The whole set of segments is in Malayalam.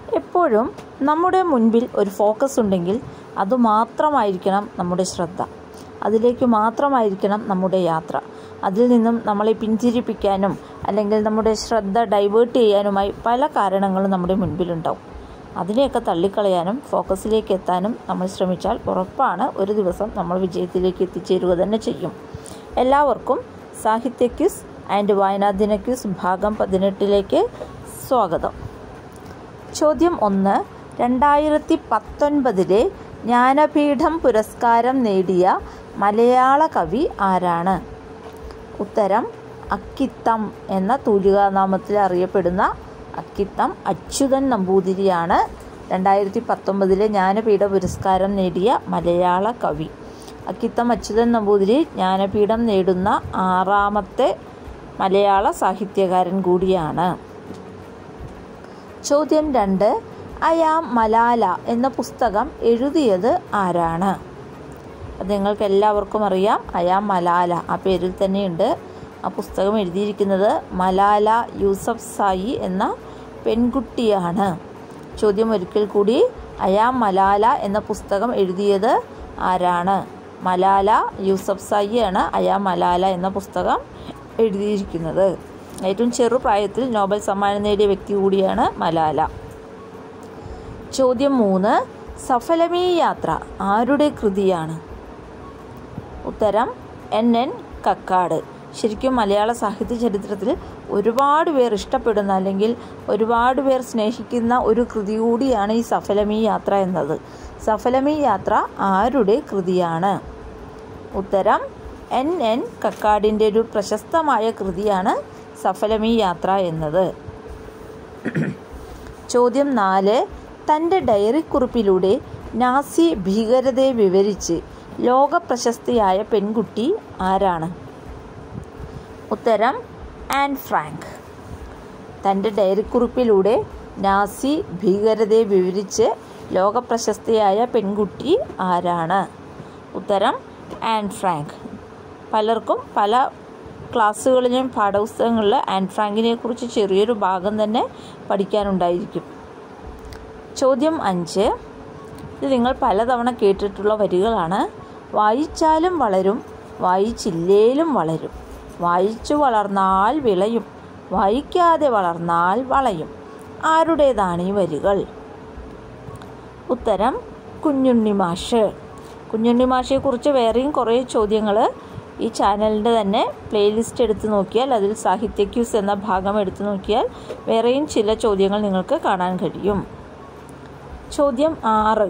എപ്പോഴും നമ്മുടെ മുൻപിൽ ഒരു ഫോക്കസ് ഉണ്ടെങ്കിൽ അതുമാത്രമായിരിക്കണം നമ്മുടെ ശ്രദ്ധ അതിലേക്ക് മാത്രമായിരിക്കണം നമ്മുടെ യാത്ര അതിൽ നിന്നും നമ്മളെ പിന്തിരിപ്പിക്കാനും അല്ലെങ്കിൽ നമ്മുടെ ശ്രദ്ധ ഡൈവേർട്ട് ചെയ്യാനുമായി പല കാരണങ്ങളും നമ്മുടെ മുൻപിലുണ്ടാവും അതിനെയൊക്കെ തള്ളിക്കളയാനും ഫോക്കസിലേക്ക് എത്താനും നമ്മൾ ശ്രമിച്ചാൽ ഉറപ്പാണ് ഒരു ദിവസം നമ്മൾ വിജയത്തിലേക്ക് എത്തിച്ചേരുക തന്നെ ചെയ്യും എല്ലാവർക്കും സാഹിത്യ ക്യൂസ് ആൻഡ് വായനാദിന ക്യൂസ് ഭാഗം പതിനെട്ടിലേക്ക് സ്വാഗതം ചോദ്യം ഒന്ന് രണ്ടായിരത്തി പത്തൊൻപതിലെ ജ്ഞാനപീഠം പുരസ്കാരം നേടിയ മലയാള കവി ആരാണ് ഉത്തരം അക്കിത്തം എന്ന തൂലികാനാമത്തിൽ അറിയപ്പെടുന്ന അക്കിത്തം അച്യുതൻ നമ്പൂതിരിയാണ് രണ്ടായിരത്തി പത്തൊമ്പതിലെ ജ്ഞാനപീഠ പുരസ്കാരം നേടിയ മലയാള കവി അക്കിത്തം അച്യുതൻ നമ്പൂതിരി ജ്ഞാനപീഠം നേടുന്ന ആറാമത്തെ മലയാള സാഹിത്യകാരൻ കൂടിയാണ് ചോദ്യം രണ്ട് അയാം മലാല എന്ന പുസ്തകം എഴുതിയത് ആരാണ് അത് നിങ്ങൾക്ക് എല്ലാവർക്കും അറിയാം അയാം മലാല ആ പേരിൽ തന്നെയുണ്ട് ആ പുസ്തകം എഴുതിയിരിക്കുന്നത് മലാല യൂസഫ് സായി എന്ന പെൺകുട്ടിയാണ് ചോദ്യം ഒരിക്കൽ കൂടി അയാം മലാല എന്ന പുസ്തകം എഴുതിയത് ആരാണ് മലാല യൂസഫ് സായിയാണ് അയാം മലാല എന്ന പുസ്തകം എഴുതിയിരിക്കുന്നത് ഏറ്റവും ചെറുപ്രായത്തിൽ നോബൽ സമ്മാനം നേടിയ വ്യക്തി കൂടിയാണ് മലാല ചോദ്യം മൂന്ന് സഫലമീ യാത്ര ആരുടെ കൃതിയാണ് ഉത്തരം എൻ എൻ കക്കാട് ശരിക്കും മലയാള സാഹിത്യ ചരിത്രത്തിൽ ഒരുപാട് പേർ ഇഷ്ടപ്പെടുന്ന അല്ലെങ്കിൽ ഒരുപാട് പേർ സ്നേഹിക്കുന്ന ഒരു കൃതി കൂടിയാണ് ഈ സഫലമീ യാത്ര എന്നത് സഫലമീ യാത്ര ആരുടെ കൃതിയാണ് ഉത്തരം എൻ എൻ കക്കാടിൻ്റെ ഒരു പ്രശസ്തമായ കൃതിയാണ് സഫലമീ യാത്ര എന്നത് ചോദ്യം നാല് തൻ്റെ ഡയറിക്കുറിപ്പിലൂടെ നാസി ഭീകരതയെ വിവരിച്ച് ലോക പ്രശസ്തിയായ പെൺകുട്ടി ആരാണ് ഉത്തരം ആൻ ഫ്രാങ്ക് തൻ്റെ ഡയറിക്കുറിപ്പിലൂടെ നാസി ഭീകരതയെ വിവരിച്ച് ലോകപ്രശസ്തിയായ പെൺകുട്ടി ആരാണ് ഉത്തരം ആൻ ഫ്രാങ്ക് പലർക്കും പല ക്ലാസ്സുകളിലും പാഠപുസ്തകങ്ങളിൽ ആൻ ഫ്രാങ്കിനെ കുറിച്ച് ചെറിയൊരു ഭാഗം തന്നെ പഠിക്കാനുണ്ടായിരിക്കും ചോദ്യം അഞ്ച് ഇത് നിങ്ങൾ പലതവണ കേട്ടിട്ടുള്ള വരികളാണ് വായിച്ചാലും വളരും വായിച്ചില്ലേലും വളരും വായിച്ചു വളർന്നാൽ വിളയും വായിക്കാതെ വളർന്നാൽ വളയും ആരുടേതാണ് ഈ വരികൾ ഉത്തരം കുഞ്ഞുണ്ണിമാഷ് കുഞ്ഞുണ്ണിമാഷയെക്കുറിച്ച് വേറെയും കുറേ ചോദ്യങ്ങൾ ഈ ചാനലിൻ്റെ തന്നെ പ്ലേലിസ്റ്റ് എടുത്ത് നോക്കിയാൽ അതിൽ സാഹിത്യ ക്യൂസ് എന്ന ഭാഗം എടുത്തു നോക്കിയാൽ വേറെയും ചില ചോദ്യങ്ങൾ നിങ്ങൾക്ക് കാണാൻ കഴിയും ചോദ്യം ആറ്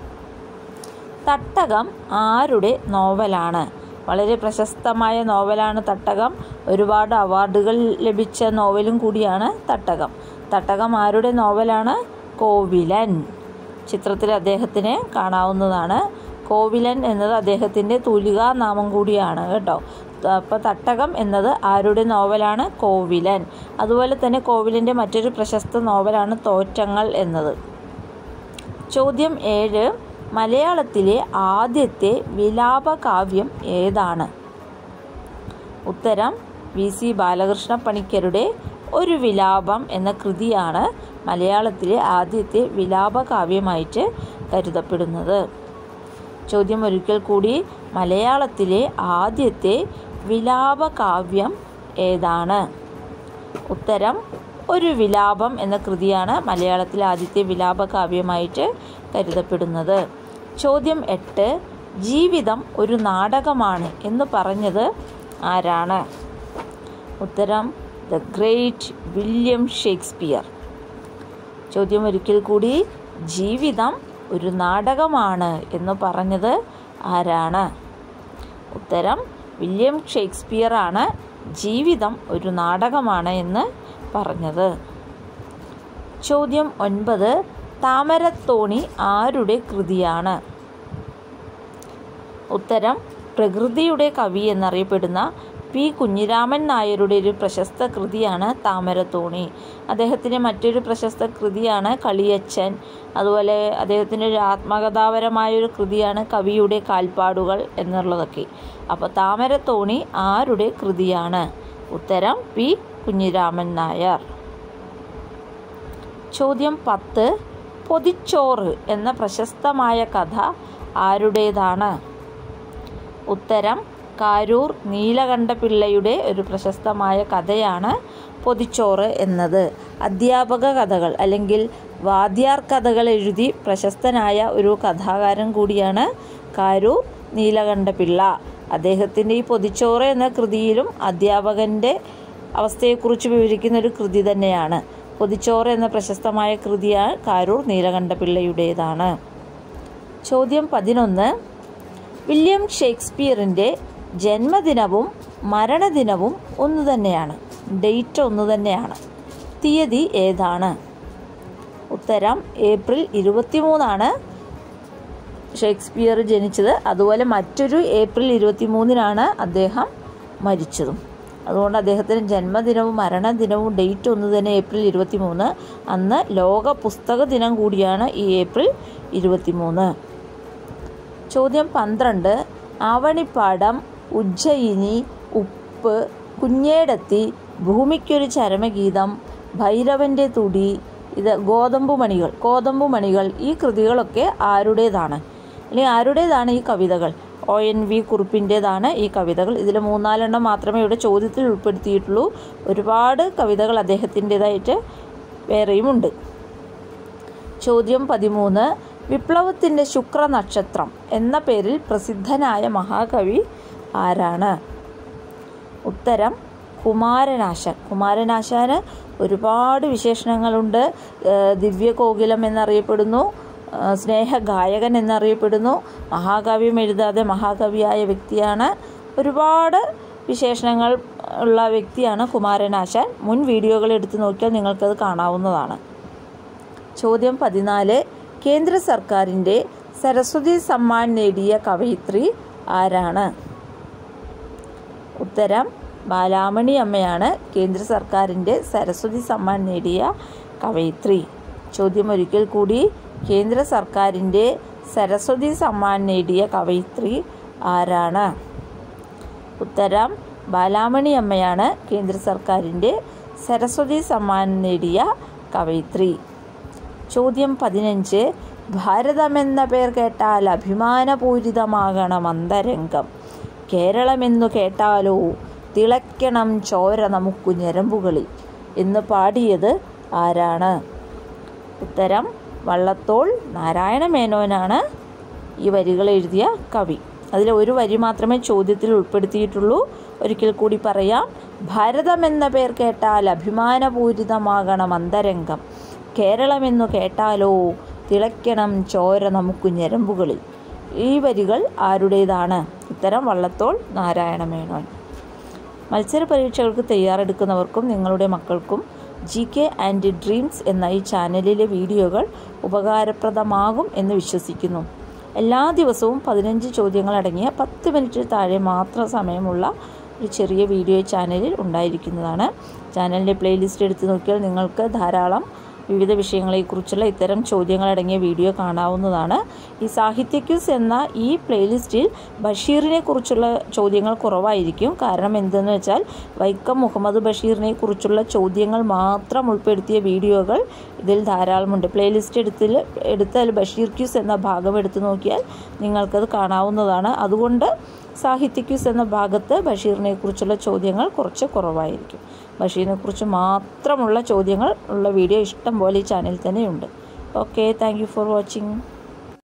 തട്ടകം ആരുടെ നോവലാണ് വളരെ പ്രശസ്തമായ നോവലാണ് തട്ടകം ഒരുപാട് അവാർഡുകൾ ലഭിച്ച നോവലും കൂടിയാണ് തട്ടകം തട്ടകം ആരുടെ നോവലാണ് കോവിലൻ ചിത്രത്തിൽ അദ്ദേഹത്തിനെ കാണാവുന്നതാണ് കോവിലൻ എന്നത് അദ്ദേഹത്തിൻ്റെ തൂലികാ നാമം കൂടിയാണ് കേട്ടോ അപ്പോൾ തട്ടകം എന്നത് ആരുടെ നോവലാണ് കോവിലൻ അതുപോലെ തന്നെ കോവിലിൻ്റെ മറ്റൊരു പ്രശസ്ത നോവലാണ് തോറ്റങ്ങൾ എന്നത് ചോദ്യം ഏഴ് മലയാളത്തിലെ ആദ്യത്തെ വിലാപകാവ്യം ഏതാണ് ഉത്തരം വി സി ബാലകൃഷ്ണ പണിക്കരുടെ ഒരു വിലാപം എന്ന കൃതിയാണ് മലയാളത്തിലെ ആദ്യത്തെ വിലാപകാവ്യമായിട്ട് കരുതപ്പെടുന്നത് ചോദ്യം ഒരിക്കൽ കൂടി മലയാളത്തിലെ ആദ്യത്തെ വിലാപകാവ്യം ഏതാണ് ഉത്തരം ഒരു വിലാപം എന്ന കൃതിയാണ് മലയാളത്തിലെ ആദ്യത്തെ വിലാപകാവ്യമായിട്ട് കരുതപ്പെടുന്നത് ചോദ്യം എട്ട് ജീവിതം ഒരു നാടകമാണ് എന്ന് പറഞ്ഞത് ആരാണ് ഉത്തരം ദ ഗ്രേറ്റ് വില്യം ഷേക്സ്പിയർ ചോദ്യം ഒരിക്കൽ കൂടി ജീവിതം ഒരു നാടകമാണ് എന്ന് പറഞ്ഞത് ആരാണ് ഉത്തരം വില്യം ഷേക്സ്പിയർ ആണ് ജീവിതം ഒരു നാടകമാണ് എന്ന് പറഞ്ഞത് ചോദ്യം ഒൻപത് താമരത്തോണി ആരുടെ കൃതിയാണ് ഉത്തരം പ്രകൃതിയുടെ കവി എന്നറിയപ്പെടുന്ന പി കുഞ്ഞിരാമൻ നായരുടെ ഒരു പ്രശസ്ത കൃതിയാണ് താമരത്തോണി അദ്ദേഹത്തിൻ്റെ മറ്റൊരു പ്രശസ്ത കൃതിയാണ് കളിയച്ചൻ അതുപോലെ അദ്ദേഹത്തിൻ്റെ ഒരു ആത്മകഥാപരമായൊരു കൃതിയാണ് കവിയുടെ കാൽപ്പാടുകൾ എന്നുള്ളതൊക്കെ അപ്പോൾ താമരത്തോണി ആരുടെ കൃതിയാണ് ഉത്തരം പി കുഞ്ഞിരാമൻ നായർ ചോദ്യം പത്ത് പൊതിച്ചോറ് എന്ന പ്രശസ്തമായ കഥ ആരുടേതാണ് ഉത്തരം കാരൂർ നീലകണ്ഠപിള്ളയുടെ ഒരു പ്രശസ്തമായ കഥയാണ് പൊതിച്ചോറ് എന്നത് അധ്യാപക കഥകൾ അല്ലെങ്കിൽ വാദ്യാർ കഥകൾ എഴുതി പ്രശസ്തനായ ഒരു കഥാകാരൻ കൂടിയാണ് കാരൂർ നീലകണ്ഠപിള്ള അദ്ദേഹത്തിൻ്റെ ഈ പൊതിച്ചോറ് എന്ന കൃതിയിലും അധ്യാപകൻ്റെ അവസ്ഥയെക്കുറിച്ച് വിവരിക്കുന്ന ഒരു കൃതി തന്നെയാണ് പൊതിച്ചോറ് എന്ന പ്രശസ്തമായ കൃതിയാണ് കാരൂർ നീലകണ്ഠപിള്ളയുടേതാണ് ചോദ്യം പതിനൊന്ന് വില്യം ഷേക്സ്പിയറിൻ്റെ ജന്മദിനവും മരണദിനവും ഒന്നു തന്നെയാണ് ഡേറ്റ് ഒന്നു തന്നെയാണ് തീയതി ഏതാണ് ഉത്തരം ഏപ്രിൽ ഇരുപത്തിമൂന്നാണ് ഷേക്സ്പിയർ ജനിച്ചത് അതുപോലെ മറ്റൊരു ഏപ്രിൽ ഇരുപത്തിമൂന്നിനാണ് അദ്ദേഹം മരിച്ചതും അതുകൊണ്ട് അദ്ദേഹത്തിന് ജന്മദിനവും മരണദിനവും ഡേറ്റ് ഒന്ന് തന്നെ ഏപ്രിൽ ഇരുപത്തിമൂന്ന് അന്ന് ലോക പുസ്തക ദിനം കൂടിയാണ് ഈ ഏപ്രിൽ ഇരുപത്തിമൂന്ന് ചോദ്യം പന്ത്രണ്ട് ആവണിപ്പാടം ഉജ്ജയിനി ഉപ്പ് കുഞ്ഞേടത്തി ഭൂമിക്കൊരു ചരമഗീതം ഭൈരവൻ്റെ തുടി ഇത് ഗോതമ്പ് മണികൾ ഗോതമ്പ് മണികൾ ഈ കൃതികളൊക്കെ ആരുടേതാണ് അല്ലെങ്കിൽ ആരുടേതാണ് ഈ കവിതകൾ ഒ എൻ വി കുറിപ്പിൻ്റേതാണ് ഈ കവിതകൾ ഇതിൽ മൂന്നാലെണ്ണം മാത്രമേ ഇവിടെ ചോദ്യത്തിൽ ഉൾപ്പെടുത്തിയിട്ടുള്ളൂ ഒരുപാട് കവിതകൾ അദ്ദേഹത്തിൻ്റേതായിട്ട് വേറെയുമുണ്ട് ചോദ്യം പതിമൂന്ന് വിപ്ലവത്തിൻ്റെ ശുക്ര നക്ഷത്രം എന്ന പേരിൽ പ്രസിദ്ധനായ മഹാകവി ആരാണ് ഉത്തരം കുമാരനാശാൻ കുമാരനാശാന് ഒരുപാട് വിശേഷണങ്ങളുണ്ട് ഏഹ് ദിവ്യകോകിലം എന്നറിയപ്പെടുന്നു ഏഹ് സ്നേഹഗായകൻ എന്നറിയപ്പെടുന്നു മഹാകാവ്യം എഴുതാതെ മഹാകവിയായ വ്യക്തിയാണ് ഒരുപാട് വിശേഷണങ്ങൾ ഉള്ള വ്യക്തിയാണ് കുമാരനാശാൻ മുൻ വീഡിയോകൾ എടുത്തു നോക്കിയാൽ നിങ്ങൾക്കത് കാണാവുന്നതാണ് ചോദ്യം പതിനാല് കേന്ദ്ര സർക്കാരിൻ്റെ സരസ്വതി സമ്മാൻ നേടിയ കവയിത്രി ആരാണ് ഉത്തരം ബാലാമണി അമ്മയാണ് കേന്ദ്ര സർക്കാരിൻ്റെ സരസ്വതി സമ്മാൻ നേടിയ കവയിത്രി ചോദ്യം ഒരിക്കൽ കൂടി കേന്ദ്ര സർക്കാരിൻ്റെ സരസ്വതി സമ്മാൻ നേടിയ കവയിത്രി ആരാണ് ഉത്തരം ബാലാമണി അമ്മയാണ് കേന്ദ്ര സർക്കാരിൻ്റെ സരസ്വതി സമ്മാൻ നേടിയ കവയിത്രി ചോദ്യം പതിനഞ്ച് ഭാരതമെന്ന പേർ കേട്ടാൽ അഭിമാനപൂരിതമാകണം അന്തരംഗം കേരളമെന്നു കേട്ടാലോ തിളയ്ക്കണം ചോര നമുക്കു ഞരമ്പുകളിൽ എന്ന് പാടിയത് ആരാണ് ഉത്തരം വള്ളത്തോൾ നാരായണ മേനോനാണ് ഈ വരികൾ എഴുതിയ കവി അതിൽ ഒരു വരി മാത്രമേ ചോദ്യത്തിൽ ഉൾപ്പെടുത്തിയിട്ടുള്ളൂ ഒരിക്കൽ കൂടി പറയാം ഭാരതം എന്ന പേർ കേട്ടാൽ അഭിമാനപൂരിതമാകണം അന്തരംഗം കേരളമെന്നു കേട്ടാലോ തിളയ്ക്കണം ചോര നമുക്ക് ഞരമ്പുകളിൽ ഈ വരികൾ ആരുടേതാണ് ഉത്തരം വള്ളത്തോൾ നാരായണ മേനോൻ മത്സര പരീക്ഷകൾക്ക് തയ്യാറെടുക്കുന്നവർക്കും നിങ്ങളുടെ മക്കൾക്കും ജി കെ ആൻഡ് ഡ്രീംസ് എന്ന ഈ ചാനലിലെ വീഡിയോകൾ ഉപകാരപ്രദമാകും എന്ന് വിശ്വസിക്കുന്നു എല്ലാ ദിവസവും പതിനഞ്ച് ചോദ്യങ്ങൾ അടങ്ങിയ പത്ത് മിനിറ്റിൽ താഴെ മാത്രം സമയമുള്ള ഒരു ചെറിയ വീഡിയോ ഈ ചാനലിൽ ഉണ്ടായിരിക്കുന്നതാണ് ചാനലിൻ്റെ പ്ലേലിസ്റ്റ് എടുത്ത് നോക്കിയാൽ നിങ്ങൾക്ക് ധാരാളം വിവിധ വിഷയങ്ങളെക്കുറിച്ചുള്ള ഇത്തരം ചോദ്യങ്ങളടങ്ങിയ വീഡിയോ കാണാവുന്നതാണ് ഈ സാഹിത്യ ക്യൂസ് എന്ന ഈ പ്ലേലിസ്റ്റിൽ ബഷീറിനെ കുറിച്ചുള്ള ചോദ്യങ്ങൾ കുറവായിരിക്കും കാരണം എന്തെന്ന് വെച്ചാൽ വൈക്കം മുഹമ്മദ് ബഷീറിനെ കുറിച്ചുള്ള ചോദ്യങ്ങൾ മാത്രം ഉൾപ്പെടുത്തിയ വീഡിയോകൾ ഇതിൽ ധാരാളമുണ്ട് പ്ലേലിസ്റ്റ് എടുത്തിൽ എടുത്താൽ ബഷീർ ക്യൂസ് എന്ന ഭാഗം എടുത്തു നോക്കിയാൽ നിങ്ങൾക്കത് കാണാവുന്നതാണ് അതുകൊണ്ട് സാഹിത്യ ക്യൂസ് എന്ന ഭാഗത്ത് ബഷീറിനെ കുറിച്ചുള്ള ചോദ്യങ്ങൾ കുറച്ച് കുറവായിരിക്കും ബഷീറിനെ കുറിച്ച് മാത്രമുള്ള ചോദ്യങ്ങൾ ഉള്ള വീഡിയോ ഇഷ്ടം പോലെ ഈ ചാനലിൽ തന്നെയുണ്ട് okay thank you for watching